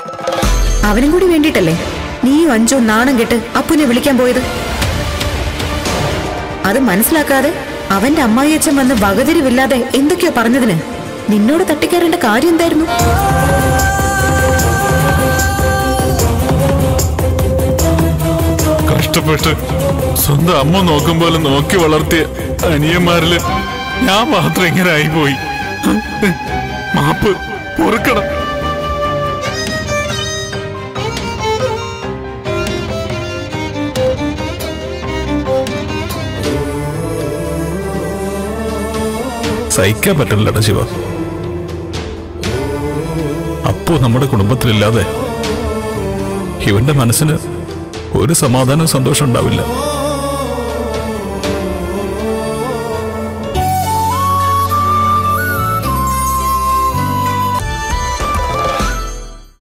അവനും കൂടി വേണ്ടിയിട്ടല്ലേ നീയും അഞ്ചോ നാണം കെട്ട് അപ്പുനെ വിളിക്കാൻ പോയത് അത് മനസ്സിലാക്കാതെ അവന്റെ അമ്മായിയച്ഛൻ വന്ന് വകതിരിവില്ലാതെ എന്തൊക്കെയോ പറഞ്ഞതിന് നിന്നോട് തട്ടിക്കയറേണ്ട കാര്യം എന്തായിരുന്നു കഷ്ടപ്പെട്ട് സ്വന്തം അമ്മ നോക്കും പോലെ നോക്കി വളർത്തിയ അനിയന്മാരില് ഞാൻ മാത്രം ഇങ്ങനെ ആയിപ്പോയി മാപ്പ് പൊറുക്കണം സഹിക്കാൻ പറ്റില്ലടാ ശിവ അപ്പോ നമ്മുടെ കുടുംബത്തിലില്ലാതെ ഇവന്റെ മനസ്സിന് ഒരു സമാധാനവും സന്തോഷം ഉണ്ടാവില്ല